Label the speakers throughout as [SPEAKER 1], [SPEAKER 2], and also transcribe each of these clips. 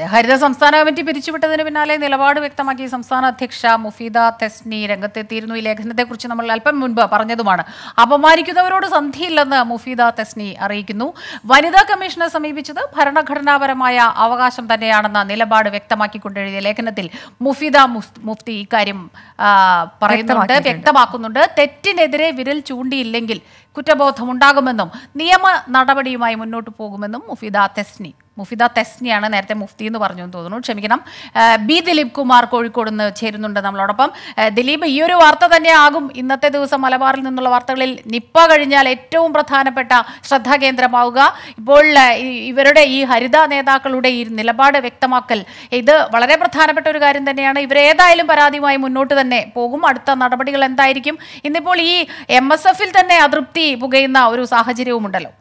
[SPEAKER 1] ഹരിത സംസ്ഥാന കമ്മിറ്റി പിരിച്ചുവിട്ടതിന് പിന്നാലെ നിലപാട് വ്യക്തമാക്കി സംസ്ഥാന അധ്യക്ഷ മുഫീദ തെസ്നി രംഗത്തെത്തിയിരുന്നു ഈ ലേഖനത്തെക്കുറിച്ച് നമ്മൾ അല്പം മുൻപ് പറഞ്ഞതുമാണ് അപമാനിക്കുന്നവരോട് സന്ധിയില്ലെന്ന് മുഫീദ തെസ്നി അറിയിക്കുന്നു വനിതാ കമ്മീഷനെ സമീപിച്ചത് ഭരണഘടനാപരമായ അവകാശം തന്നെയാണെന്ന നിലപാട് വ്യക്തമാക്കിക്കൊണ്ട് എഴുതിയ ലേഖനത്തിൽ മുഫീദ മുസ്- മുഫ്തി ഇക്കാര്യം ആ, പറയുന്നുണ്ട്
[SPEAKER 2] വ്യക്തമാക്കിയിട്ടുണ്ട്.
[SPEAKER 1] വ്യക്തമാക്കുന്നുണ്ട് തെറ്റിനെതിരെ വിരൽ ചൂണ്ടിയില്ലെങ്കിൽ കുറ്റബോധമുണ്ടാകുമെന്നും നിയമ നടപടിയുമായി മുന്നോട്ട് പോകുമെന്നും മുഫിദ തെസ്നി മുഫിദ തെസ്നിയാണ് നേരത്തെ മുഫ്തി എന്ന് പറഞ്ഞു എന്ന് തോന്നുന്നു ക്ഷമിക്കണം ആ, ബി ദിലീപ് കുമാർ കോഴിക്കോട് നിന്ന് ചേരുന്നുണ്ട് നമ്മളോടൊപ്പം ആ, ദിലീപ് ഈ ഒരു വാർത്ത തന്നെ ആകും ഇന്നത്തെ ദിവസം മലബാറിൽ നിന്നുള്ള വാർത്തകളിൽ നിപ്പ കഴിഞ്ഞാൽ ഏറ്റവും പ്രധാനപ്പെട്ട ശ്രദ്ധാകേന്ദ്രമാവുക ഇപ്പോൾ ആ, ഈ- ഇവരുടെ ഈ ഹരിത നേതാക്കളുടെ ഈ നിലപാട് വ്യക്തമാക്കൽ ഇത് വളരെ പ്രധാനപ്പെട്ട ഒരു കാര്യം തന്നെയാണ് ഇവരേതായാലും പരാതിയുമായി മുന്നോട്ട് തന്നെ പോകും അടുത്ത നടപടികൾ എന്തായിരിക്കും ഇന്നിപ്പോൾ ഈ എം എസ് എഫിൽ തന്നെ അതൃപ്തി പുകയുന്ന ഒരു സാഹചര്യവുമുണ്ടല്ലോ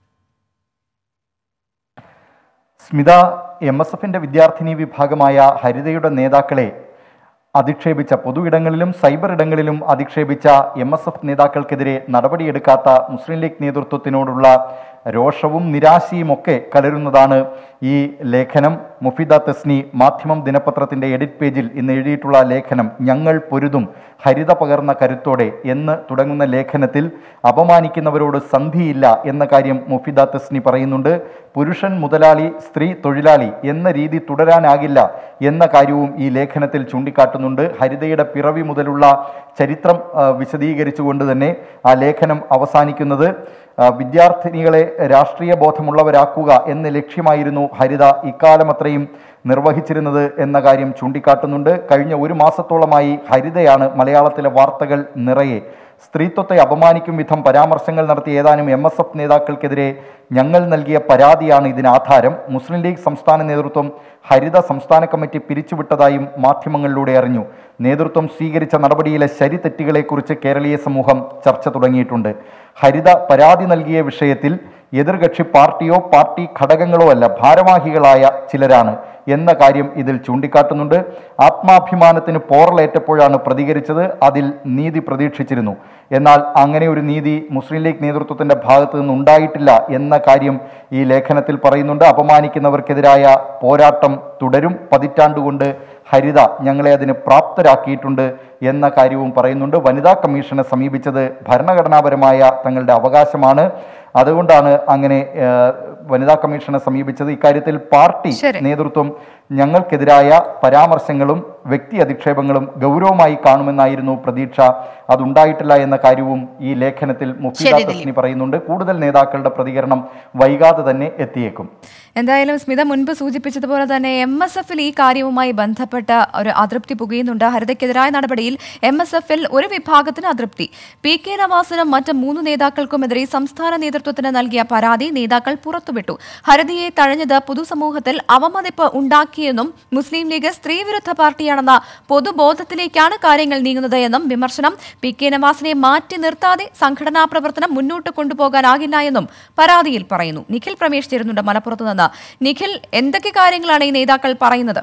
[SPEAKER 3] സ്മിത എം എസ് എഫിന്റെ വിദ്യാർത്ഥിനി വിഭാഗമായ ഹരിതയുടെ നേതാക്കളെ അധിക്ഷേപിച്ച പൊതു ഇടങ്ങളിലും സൈബർ ഇടങ്ങളിലും അധിക്ഷേപിച്ച എം എസ് എഫ് നേതാക്കൾക്കെതിരെ നടപടിയെടുക്കാത്ത മുസ്ലിം ലീഗ് നേതൃത്വത്തിനോടുള്ള രോഷവും നിരാശയും ഒക്കെ കലരുന്നതാണ് ഈ ലേഖനം മുഫിദ തസ്നി മാധ്യമം ദിനപത്രത്തിന്റെ എഡിറ്റ് പേജിൽ ഇന്ന് എഴുതിയിട്ടുള്ള ലേഖനം ഞങ്ങൾ പൊരുതും ഹരിത പകർന്ന കരുത്തോടെ എന്ന് തുടങ്ങുന്ന ലേഖനത്തിൽ അപമാനിക്കുന്നവരോട് സന്ധിയില്ല എന്ന കാര്യം മുഫിദ തസ്നി പറയുന്നുണ്ട് പുരുഷൻ മുതലാളി സ്ത്രീ തൊഴിലാളി എന്ന രീതി തുടരാനാകില്ല എന്ന കാര്യവും ഈ ലേഖനത്തിൽ ചൂണ്ടിക്കാട്ടുന്നുണ്ട് ഹരിതയുടെ പിറവി മുതലുള്ള ചരിത്രം ആ, വിശദീകരിച്ചുകൊണ്ട് തന്നെ ആ ലേഖനം അവസാനിക്കുന്നത് ആ, വിദ്യാർത്ഥിനികളെ രാഷ്ട്രീയ ബോധമുള്ളവരാക്കുക എന്ന ലക്ഷ്യമായിരുന്നു ഹരിത ഇക്കാലം അത്രയും നിർവഹിച്ചിരുന്നത് എന്ന കാര്യം ചൂണ്ടിക്കാട്ടുന്നുണ്ട് കഴിഞ്ഞ ഒരു മാസത്തോളമായി ഹരിതയാണ് മലയാളത്തിലെ വാർത്തകൾ നിറയെ സ്ത്രീത്വത്തെ അപമാനിക്കും വിധം പരാമർശങ്ങൾ നടത്തിയ ഏതാനും എം എസ് എഫ് നേതാക്കൾക്കെതിരെ ഞങ്ങൾ നൽകിയ പരാതിയാണ് ഇതിന് ആധാരം മുസ്ലിം ലീഗ് സംസ്ഥാന നേതൃത്വം ഹരിത സംസ്ഥാന കമ്മിറ്റി പിരിച്ചുവിട്ടതായും മാധ്യമങ്ങളിലൂടെ അറിഞ്ഞു നേതൃത്വം സ്വീകരിച്ച നടപടിയിലെ ശരിതെറ്റുകളെക്കുറിച്ച് കേരളീയ സമൂഹം ചർച്ച തുടങ്ങിയിട്ടുണ്ട് ഹരിത പരാതി നൽകിയ വിഷയത്തിൽ എതിർകക്ഷി പാർട്ടിയോ പാർട്ടി ഘടകങ്ങളോ അല്ല ഭാരവാഹികളായ ചിലരാണ് എന്ന കാര്യം ഇതിൽ ചൂണ്ടിക്കാട്ടുന്നുണ്ട് ആത്മാഭിമാനത്തിന് പോറലേറ്റപ്പോഴാണ് പ്രതികരിച്ചത് അതിൽ നീതി പ്രതീക്ഷിച്ചിരുന്നു എന്നാൽ അങ്ങനെ ഒരു നീതി മുസ്ലിം ലീഗ് നേതൃത്വത്തിന്റെ ഭാഗത്ത് നിന്ന് ഉണ്ടായിട്ടില്ല എന്ന കാര്യം ഈ ലേഖനത്തിൽ പറയുന്നുണ്ട് അപമാനിക്കുന്നവർക്കെതിരായ പോരാട്ടം തുടരും പതിറ്റാണ്ടുകൊണ്ട് ഹരിത ഞങ്ങളെ അതിന് പ്രാപ്തരാക്കിയിട്ടുണ്ട് എന്ന കാര്യവും പറയുന്നുണ്ട് വനിതാ കമ്മീഷനെ സമീപിച്ചത് ഭരണഘടനാപരമായ തങ്ങളുടെ അവകാശമാണ് അതുകൊണ്ടാണ് അങ്ങനെ ഏഹ്, വനിതാ കമ്മീഷനെ സമീപിച്ചത് ഇക്കാര്യത്തിൽ പാർട്ടി
[SPEAKER 2] ശരി.
[SPEAKER 3] നേതൃത്വം ഞങ്ങൾക്കെതിരായ പരാമർശങ്ങളും വ്യക്തി അധിക്ഷേപങ്ങളും ഗൗരവമായി കാണുമെന്നായിരുന്നു പ്രതീക്ഷ അതുണ്ടായിട്ടില്ല എന്ന കാര്യവും ഈ ലേഖനത്തിൽ മുഫീദ
[SPEAKER 1] ശരി, ദിലീപ്.
[SPEAKER 3] തസ്നി പറയുന്നുണ്ട് കൂടുതൽ നേതാക്കളുടെ പ്രതികരണം വൈകാതെ തന്നെ എത്തിയേക്കും
[SPEAKER 2] എന്തായാലും സ്മിത മുൻപ് സൂചിപ്പിച്ചതുപോലെ തന്നെ എം എസ് എഫിൽ ഈ കാര്യവുമായി ബന്ധപ്പെട്ട ഒരു അതൃപ്തി പുകയുന്നുണ്ട് ഹരിതയ്ക്കെതിരായ നടപടിയിൽ എം എസ് എഫിൽ ഒരു വിഭാഗത്തിന് അതൃപ്തി പി കെ നവാസിനും മറ്റ് മൂന്ന് നേതാക്കൾക്കുമെതിരെ സംസ്ഥാന നേതൃത്വത്തിന് നൽകിയ പരാതി നേതാക്കൾ പുറത്തുവിട്ടു ഹരിതയെ തഴഞ്ഞത് പൊതുസമൂഹത്തിൽ അവമതിപ്പ് ഉണ്ടാക്കിയെന്നും മുസ്ലിം ലീഗ് സ്ത്രീവിരുദ്ധ പാർട്ടിയാണെന്ന പൊതുബോധത്തിലേക്കാണ് കാര്യങ്ങൾ നീങ്ങുന്നത് എന്നും വിമർശനം പി കെ നവാസിനെ മാറ്റി നിർത്താതെ സംഘടനാ പ്രവർത്തനം മുന്നോട്ട് കൊണ്ടുപോകാനാകില്ല എന്നും പരാതിയിൽ പറയുന്നു നിഖിൽ പ്രമേഷ് ചേരുന്നുണ്ട് മലപ്പുറത്ത് നിന്ന് നിഖിൽ എന്തൊക്കെ കാര്യങ്ങളാണ് ഈ നേതാക്കൾ പറയുന്നത്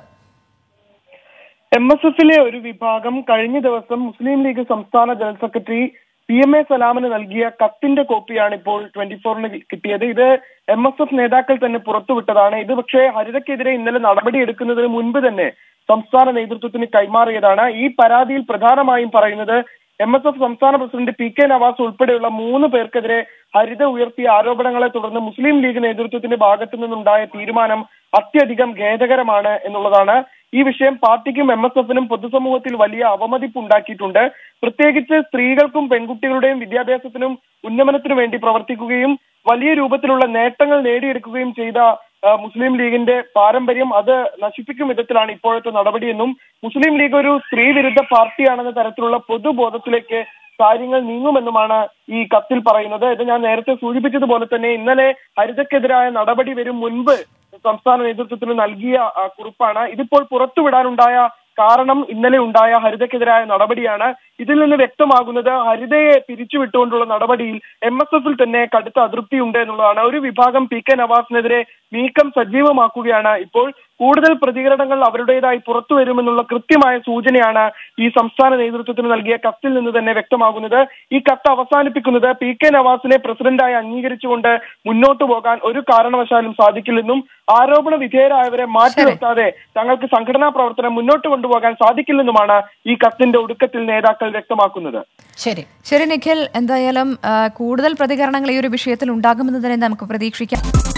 [SPEAKER 4] എം എസ് എഫിലെ ഒരു വിഭാഗം കഴിഞ്ഞ ദിവസം മുസ്ലിം ലീഗ് സംസ്ഥാന general secretary P M A സലാമിന് നൽകിയ കത്തിന്റെ കോപ്പിയാണ് ഇപ്പോൾ ട്വന്റി ഫോറിന് കിട്ടിയത് ഇത് എം എസ് എഫ് നേതാക്കൾ തന്നെ പുറത്തുവിട്ടതാണ് ഇത് പക്ഷേ ഹരിതയ്ക്കെതിരെ ഇന്നലെ നടപടിയെടുക്കുന്നതിന് മുൻപ് തന്നെ സംസ്ഥാന നേതൃത്വത്തിന് കൈമാറിയതാണ് ഈ പരാതിയിൽ പ്രധാനമായും പറയുന്നത് എം എസ് എഫ് സംസ്ഥാന പ്രസിഡന്റ് പി കെ നവാസ് ഉൾപ്പെടെയുള്ള മൂന്ന് പേർക്കെതിരെ ഹരിത ഉയർത്തിയ ആരോപണങ്ങളെ തുടർന്ന് മുസ്ലിം ലീഗ് നേതൃത്വത്തിന്റെ ഭാഗത്തു നിന്നുണ്ടായ തീരുമാനം അത്യധികം ഖേദകരമാണ് എന്നുള്ളതാണ് ഈ വിഷയം പാർട്ടിക്കും എം എസ് എഫിനും പൊതുസമൂഹത്തിൽ വലിയ അവമതിപ്പ് ഉണ്ടാക്കിയിട്ടുണ്ട് പ്രത്യേകിച്ച് സ്ത്രീകൾക്കും പെൺകുട്ടികളുടെയും വിദ്യാഭ്യാസത്തിനും ഉന്നമനത്തിനു വേണ്ടി പ്രവർത്തിക്കുകയും വലിയ രൂപത്തിലുള്ള നേട്ടങ്ങൾ നേടിയെടുക്കുകയും ചെയ്ത ആ, മുസ്ലിം ലീഗിന്റെ പാരമ്പര്യം അത് നശിപ്പിക്കും വിധത്തിലാണ് ഇപ്പോഴത്തെ നടപടിയെന്നും മുസ്ലിം ലീഗ് ഒരു സ്ത്രീ വിരുദ്ധ പാർട്ടിയാണെന്ന തരത്തിലുള്ള പൊതുബോധത്തിലേക്ക് കാര്യങ്ങൾ നീങ്ങുമെന്നുമാണ് ഈ കത്തിൽ പറയുന്നത് ഇത് ഞാൻ നേരത്തെ സൂചിപ്പിച്ചതുപോലെ തന്നെ ഇന്നലെ ഹരിതക്കെതിരായ നടപടി വരും മുൻപ് സംസ്ഥാന നേതൃത്വത്തിന് നൽകിയ ആ, കുറിപ്പാണ് ഇതിപ്പോൾ പുറത്തുവിടാനുണ്ടായ കാരണം ഇന്നലെ ഉണ്ടായ ഹരിതക്കെതിരായ നടപടിയാണ് ഇതിൽ നിന്ന് വ്യക്തമാകുന്നത് ഹരിതയെ പിരിച്ചുവിട്ടുകൊണ്ടുള്ള നടപടിയിൽ എം എസ് എഫിൽ തന്നെ കടുത്ത അതൃപ്തിയുണ്ട് എന്നുള്ളതാണ് ഒരു വിഭാഗം പി കെ നവാസിനെതിരെ നീക്കം സജീവമാക്കുകയാണ് ഇപ്പോൾ കൂടുതൽ പ്രതികരണങ്ങൾ അവരുടേതായി പുറത്തു വരുമെന്നുള്ള കൃത്യമായ സൂചനയാണ് ഈ സംസ്ഥാന നേതൃത്വത്തിന് നൽകിയ കത്തിൽ നിന്ന് തന്നെ വ്യക്തമാകുന്നത് ഈ കത്ത് അവസാനിപ്പിക്കുന്നത് പി കെ നവാസിനെ പ്രസിഡന്റായി അംഗീകരിച്ചുകൊണ്ട് മുന്നോട്ടു പോകാൻ ഒരു കാരണവശാലും സാധിക്കില്ലെന്നും ആരോപണ വിധേയരായവരെ മാറ്റി നിർത്താതെ തങ്ങൾക്ക് സംഘടനാ പ്രവർത്തനം മുന്നോട്ട് കൊണ്ടുപോകാൻ സാധിക്കില്ലെന്നുമാണ് ഈ കത്തിന്റെ ഒടുക്കത്തിൽ നേതാക്കൾ വ്യക്തമാക്കുന്നത്
[SPEAKER 1] ശരി
[SPEAKER 2] ശരി നിഖിൽ എന്തായാലും ആ, കൂടുതൽ പ്രതികരണങ്ങൾ ഈ ഒരു വിഷയത്തിൽ ഉണ്ടാകുമെന്ന് തന്നെ നമുക്ക് പ്രതീക്ഷിക്കാം